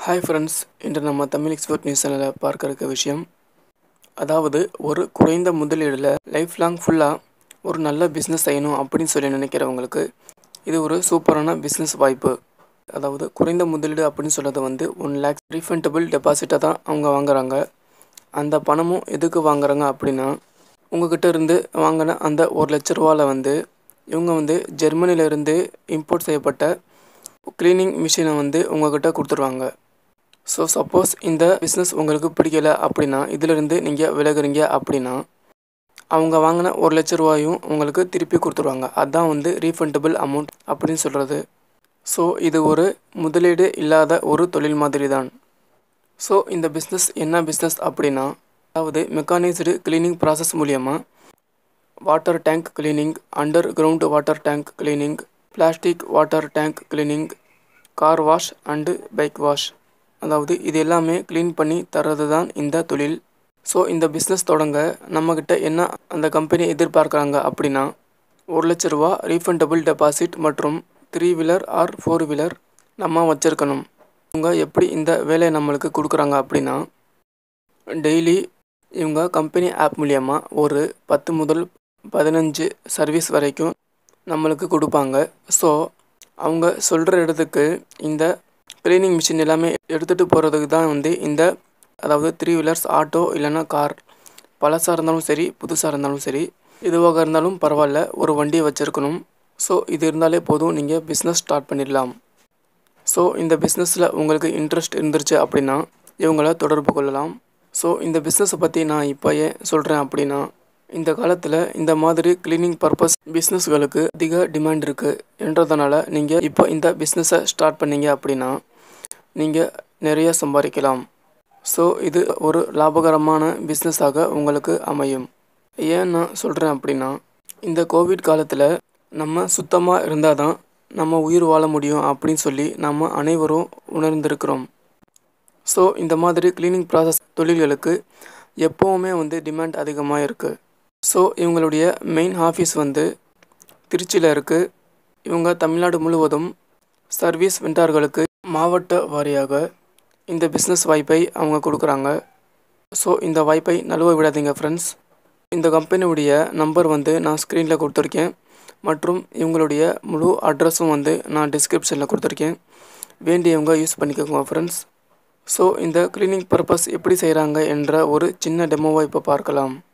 hi friends இன்று நம்ம Tamil expert news சேனலில் பார்க்க இருக்க விஷயம் அதாவது ஒரு குறைந்த முதலீடில் லைஃப் லாங் ஃபுல்லாக ஒரு நல்ல பிஸ்னஸ் செய்யணும் அப்படின்னு சொல்லி நினைக்கிறவங்களுக்கு இது ஒரு சூப்பரான பிஸ்னஸ் வாய்ப்பு அதாவது குறைந்த முதலீடு அப்படின்னு சொல்கிறது வந்து ஒன் லேக்ஸ் ரீஃபண்டபிள் டெபாசிட்டை தான் அவங்க வாங்குறாங்க அந்த பணமும் எதுக்கு வாங்குறாங்க அப்படின்னா உங்ககிட்ட இருந்து வாங்கின அந்த ஒரு லட்ச ரூபாவில் வந்து இவங்க வந்து ஜெர்மனியிலேருந்து இம்போர்ட் செய்யப்பட்ட க்ளீனிங் மிஷினை வந்து உங்ககிட்ட கொடுத்துருவாங்க ஸோ சப்போஸ் இந்த பிஸ்னஸ் உங்களுக்கு பிடிக்கல அப்படின்னா இதிலிருந்து நீங்கள் விலகுறீங்க அப்படின்னா அவங்க வாங்கின ஒரு லட்ச ரூபாயும் உங்களுக்கு திருப்பி கொடுத்துருவாங்க அதுதான் வந்து ரீஃபண்டபிள் அமௌண்ட் அப்படின்னு சொல்கிறது ஸோ இது ஒரு முதலீடு இல்லாத ஒரு தொழில் மாதிரி தான் ஸோ இந்த பிஸ்னஸ் என்ன பிஸ்னஸ் அப்படின்னா அதாவது மெக்கானைஸ்டு க்ளீனிங் ப்ராசஸ் மூலியமாக water tank cleaning underground water tank cleaning plastic water tank cleaning car wash and bike wash அதாவது இது எல்லாமே க்ளீன் பண்ணி தர்றது தான் இந்த தொழில் ஸோ இந்த பிஸ்னஸ் தொடங்க நம்மக்கிட்ட என்ன அந்த கம்பெனி எதிர்பார்க்குறாங்க அப்படின்னா ஒரு லட்ச ரூபா ரீஃபண்டபிள் டெபாசிட் மற்றும் three wheeler or four wheeler நம்ம வச்சுருக்கணும் இவங்க எப்படி இந்த வேலையை நம்மளுக்கு கொடுக்குறாங்க அப்படின்னா டெய்லி இவங்க கம்பெனி ஆப் மூலியமாக ஒரு பத்து முதல் பதினஞ்சு சர்வீஸ் வரைக்கும் நம்மளுக்கு கொடுப்பாங்க ஸோ அவங்க சொல்கிற இடத்துக்கு இந்த க்ளீனிங் மிஷின் எல்லாமே எடுத்துகிட்டு போகிறதுக்கு தான் வந்து இந்த அதாவது த்ரீ வீலர்ஸ் ஆட்டோ இல்லைன்னா கார் பழசாக இருந்தாலும் சரி புதுசாக இருந்தாலும் சரி எதுவாக இருந்தாலும் பரவாயில்ல ஒரு வண்டியை வச்சுருக்கணும் ஸோ இது இருந்தாலே போதும் நீங்கள் பிஸ்னஸ் ஸ்டார்ட் பண்ணிடலாம் ஸோ இந்த பிஸ்னஸில் உங்களுக்கு இன்ட்ரெஸ்ட் இருந்துருச்சு அப்படின்னா இவங்கள தொடர்பு கொள்ளலாம் ஸோ இந்த பிஸ்னஸை பற்றி நான் இப்போ ஏன் சொல்கிறேன் அப்படின்னா இந்த காலத்தில் இந்த மாதிரி க்ளீனிங் பர்பஸ் பிஸ்னஸ்களுக்கு அதிக டிமாண்ட் இருக்குது என்றதுனால நீங்கள் இப்போ இந்த பிஸ்னஸை ஸ்டார்ட் பண்ணீங்க அப்படின்னா நீங்கள் நிறைய சம்பாதிக்கலாம் ஸோ இது ஒரு லாபகரமான பிஸ்னஸாக உங்களுக்கு அமையும் ஏன் நான் சொல்கிறேன் அப்படின்னா இந்த கோவிட் காலத்தில் நம்ம சுத்தமாக இருந்தால் தான் நம்ம உயிர் வாழ முடியும் அப்படின்னு சொல்லி நம்ம அனைவரும் உணர்ந்திருக்கிறோம் ஸோ இந்த மாதிரி க்ளீனிங் ப்ராசஸ் தொழில்களுக்கு எப்போவுமே வந்து டிமாண்ட் அதிகமாக இருக்குது ஸோ இவங்களுடைய மெயின் ஆஃபீஸ் வந்து திருச்சியில் இருக்குது இவங்க தமிழ்நாடு முழுவதும் சர்வீஸ் வெண்டார்களுக்கு மாவட்ட வாரியாக இந்த பிஸ்னஸ் வாய்ப்பை அவங்க கொடுக்குறாங்க ஸோ இந்த வாய்ப்பை நழுவ விடாதீங்க ஃப்ரெண்ட்ஸ் இந்த கம்பெனியுடைய நம்பர் வந்து நான் ஸ்க்ரீனில் கொடுத்துருக்கேன் மற்றும் இவங்களுடைய முழு அட்ரஸும் வந்து நான் டிஸ்கிரிப்ஷனில் கொடுத்துருக்கேன் வேண்டியவங்க யூஸ் பண்ணிக்கோங்க ஃப்ரெண்ட்ஸ் ஸோ இந்த க்ளீனிங் பர்பஸ் எப்படி செய்கிறாங்க என்ற ஒரு சின்ன டெமோவை இப்போ பார்க்கலாம்